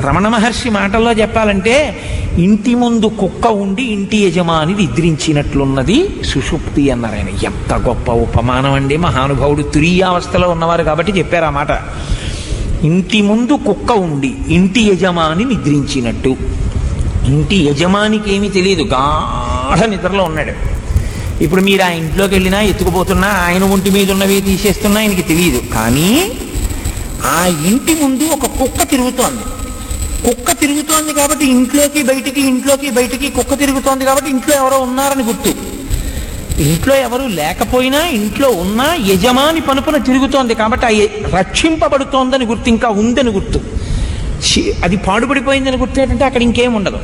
రమణ మహర్షి మాటల్లో చెప్పాలంటే ఇంటి ముందు కుక్క ఉండి ఇంటి యజమాని నిద్రించినట్లున్నది సుషుప్తి అన్నారు ఆయన ఎంత గొప్ప ఉపమానం అండి మహానుభావుడు తురీయావస్థలో ఉన్నవారు కాబట్టి చెప్పారు ఆ మాట ఇంటి ముందు కుక్క ఉండి ఇంటి యజమాని నిద్రించినట్టు ఇంటి యజమానికి ఏమీ తెలియదు గాఢ నిద్రలో ఉన్నాడు ఇప్పుడు మీరు ఆ ఇంట్లోకి వెళ్ళినా ఎత్తుకుపోతున్నా ఆయన ఒంటి మీద ఉన్నవి తీసేస్తున్నా ఆయనకి తెలియదు కానీ ఆ ఇంటి ముందు ఒక కుక్క తిరుగుతోంది కుక్క తిరుగుతోంది కాబట్టి ఇంట్లోకి బయటికి ఇంట్లోకి బయటికి కుక్క తిరుగుతోంది కాబట్టి ఇంట్లో ఎవరో ఉన్నారని గుర్తు ఇంట్లో ఎవరు లేకపోయినా ఇంట్లో ఉన్నా యజమాని పనుపున తిరుగుతోంది కాబట్టి ఆ య- రక్షింపబడుతోందని గుర్తు ఇంకా ఉందని గుర్తు చి- అది పాడుపడిపోయిందని గుర్తు ఏంటంటే అక్కడ ఇంకేం ఉండదు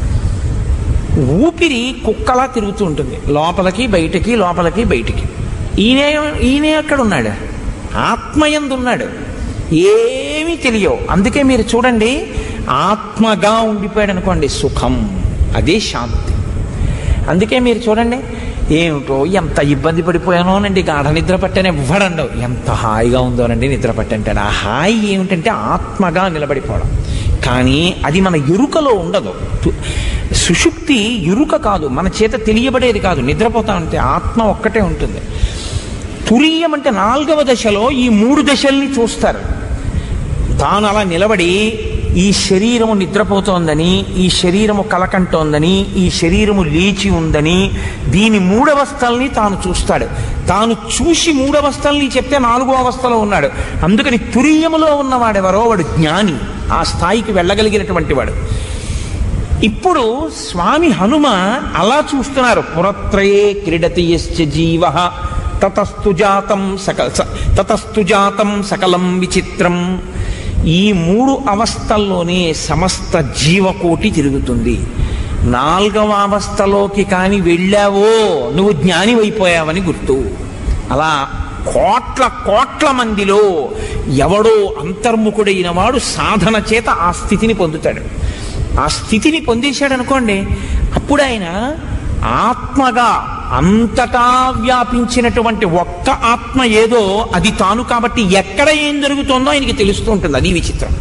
ఊపిరి కుక్కలా తిరుగుతూ ఉంటుంది లోపలికి బయటికి లోపలికి బయటికి ఈయన ఈయనే అక్కడ ఉన్నాడు ఆత్మయందు ఉన్నాడు ఏమీ తెలియవు అందుకే మీరు చూడండి ఆత్మగా ఉండిపోయాడు అనుకోండి సుఖం అదే శాంతి అందుకే మీరు చూడండి ఏమిటో ఎంత ఇబ్బంది పడిపోయానోనండి గాఢ నిద్ర పట్టానే ఇవ్వడండవు ఎంత హాయిగా ఉందోనండి నిద్ర పట్టంటాడు ఆ హాయి ఏమిటంటే ఆత్మగా నిలబడిపోవడం కానీ అది మన ఎరుకలో ఉండదు టు- సుషుప్తి ఎరుక కాదు మన చేత తెలియబడేది కాదు నిద్రపోతా ఉంటే ఆత్మ ఒక్కటే ఉంటుంది తురీయం అంటే నాలుగవ దశలో ఈ మూడు దశల్ని చూస్తారు తాను అలా నిలబడి ఈ శరీరము నిద్రపోతోందని ఈ శరీరము కలకంటోందని ఈ శరీరము లేచి ఉందని దీని మూడవస్థల్ని తాను చూస్తాడు తాను చూసి మూడవస్థల్ని చెప్తే నాలుగో అవస్థలో ఉన్నాడు అందుకని తురీయములో ఉన్నవాడెవరో వాడు జ్ఞాని ఆ స్థాయికి వెళ్ళగలిగినటువంటి వాడు ఇప్పుడు స్వామి హనుమ అలా చూస్తున్నారు పురత్రయే క్రీడతి యశ్చ జీవ తతస్తు జాతం సకల స- తతస్తు జాతం సకలం విచిత్రం ఈ మూడు అవస్థల్లోనే సమస్త జీవకోటి తిరుగుతుంది నాలుగవ అవస్థలోకి కాని వెళ్ళావో నువ్వు జ్ఞాని అయిపోయావని గుర్తు అలా కోట్ల కోట్ల మందిలో ఎవడో అంతర్ముఖుడైన వాడు సాధన చేత ఆ స్థితిని పొందుతాడు ఆ స్థితిని పొందేశాడు అనుకోండి అప్పుడు ఆయన ఆత్మగా అంతటా వ్యాపించినటువంటి ఒక్క ఆత్మ ఏదో అది తాను కాబట్టి ఎక్కడ ఏం జరుగుతుందో ఆయనకి తెలుస్తూ ఉంటుంది అది విచిత్రం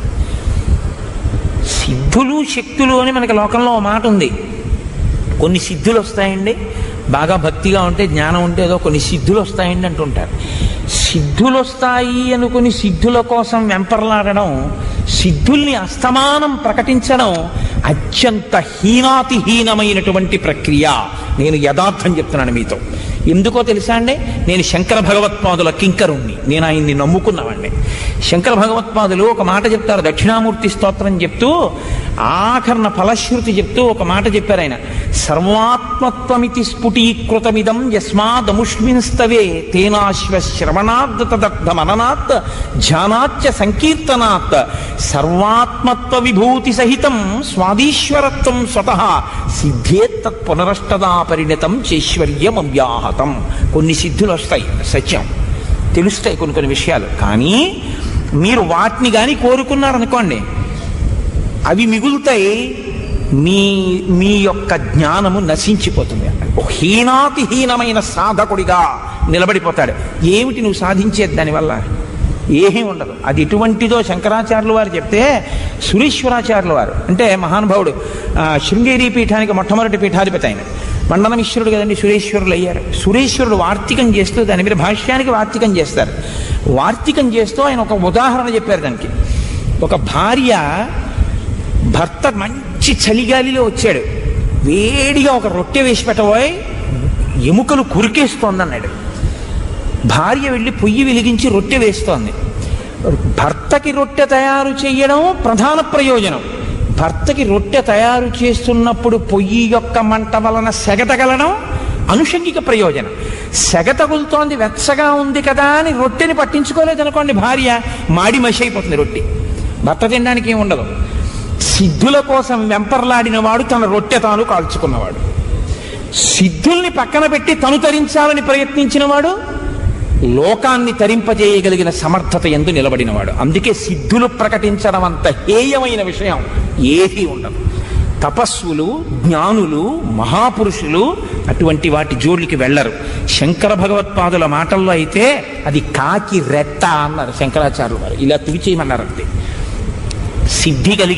సిద్ధులు శక్తులు అని మనకి లోకంలో ఓ మాట ఉంది కొన్ని సిద్ధులు వస్తాయండి బాగా భక్తిగా ఉంటే జ్ఞానం ఉంటే ఏదో కొన్ని సిద్ధులు వస్తాయండి అంటుంటారు సిద్ధులు వస్తాయి అనుకుని సిద్ధుల కోసం వెంపర్లాడడం సిద్ధుల్ని అస్తమానం ప్రకటించడం అత్యంత హీనాతిహీనమైనటువంటి ప్రక్రియ నేను యథార్థం చెప్తున్నాను మీతో ఎందుకో తెలుసా అండి నేను శంకర భగవత్పాదుల కింకరుణ్ణి నేను ఆయన్ని నమ్ముకున్నవాడిని శంకర భగవత్పాదులు ఒక మాట చెప్తారు దక్షిణామూర్తి స్తోత్రం చెప్తూ ఆఖరణ ఫలశ్రుతి చెప్తూ ఒక మాట చెప్పారు ఆయన సర్వాత్మత్వమితి స్ఫుటీకృతమిదం యస్మాదముష్మిన్స్తవే తేనాశ్వ శ్రవణాత్ తదర్థ మననాత్ ధ్యానాచ్చ సంకీర్తనాత్ సర్వాత్మత్వ విభూతి సహితం స్వాదీశ్వరత్వం స్వతః సిద్ధేత్తత్ పునరష్టదా పరిణతం చైశ్వర్యం అవ్యాహతం కొన్ని సిద్ధులు వస్తాయి సత్యం తెలుస్తాయి కొన్ని కొన్ని విషయాలు కానీ మీరు వాటిని కానీ కోరుకున్నారనుకోండి అవి మిగులుతాయి మీ మీ యొక్క జ్ఞానము నశించిపోతుంది హీనాతిహీనమైన సాధకుడిగా నిలబడిపోతాడు ఏమిటి నువ్వు సాధించేది దానివల్ల ఏమీ ఉండదు అది ఎటువంటిదో శంకరాచార్యుల వారు చెప్తే సురేశ్వరాచార్యుల వారు అంటే మహానుభావుడు ఆ, శృంగేరి పీఠానికి మొట్టమొదటి పీఠాధిపతి ఆయన మండనమిశ్వరుడు కదండి సురేశ్వరులు అయ్యారు సురేశ్వరుడు వార్తికం చేస్తూ దాని మీద భాష్యానికి వార్తికం చేస్తారు వార్తికం చేస్తూ ఆయన ఒక ఉదాహరణ చెప్పారు దానికి ఒక భార్య భర్త మంచి చలిగాలిలో వచ్చాడు వేడిగా ఒక రొట్టె వేసి పెట్టబోయ్ ఎముకలు కురికేస్తోందన్నాడు భార్య వెళ్ళి పొయ్యి వెలిగించి రొట్టె వేస్తోంది భర్తకి రొట్టె తయారు చేయడం ప్రధాన ప్రయోజనం భర్తకి రొట్టె తయారు చేస్తున్నప్పుడు పొయ్యి యొక్క మంట వలన సెగ తగలడం అనుషంగిక ప్రయోజనం సెగ తగులుతోంది వెచ్చగా ఉంది కదా అని రొట్టెని పట్టించుకోలేదు అనుకోండి భార్య మాడి మసి అయిపోతుంది రొట్టె భర్త తినడానికి ఏమి ఉండదు సిద్ధుల కోసం వెంపర్లాడిన వాడు తన రొట్టె తాను కాల్చుకున్నవాడు సిద్ధుల్ని పక్కన పెట్టి తను తరించాలని ప్రయత్నించిన వాడు లోకాన్ని తరింపజేయగలిగిన సమర్థత ఎందు నిలబడినవాడు అందుకే సిద్ధులు ప్రకటించడం అంత హేయమైన విషయం ఏదీ ఉండదు తపస్సులు జ్ఞానులు మహాపురుషులు అటువంటి వాటి జోడికి వెళ్ళరు శంకర భగవత్పాదుల మాటల్లో అయితే అది కాకి రెట్ట అన్నారు శంకరాచార్యులు వారు ఇలా తుడిచేయమన్నారు అంతే సిద్ధి కలిగి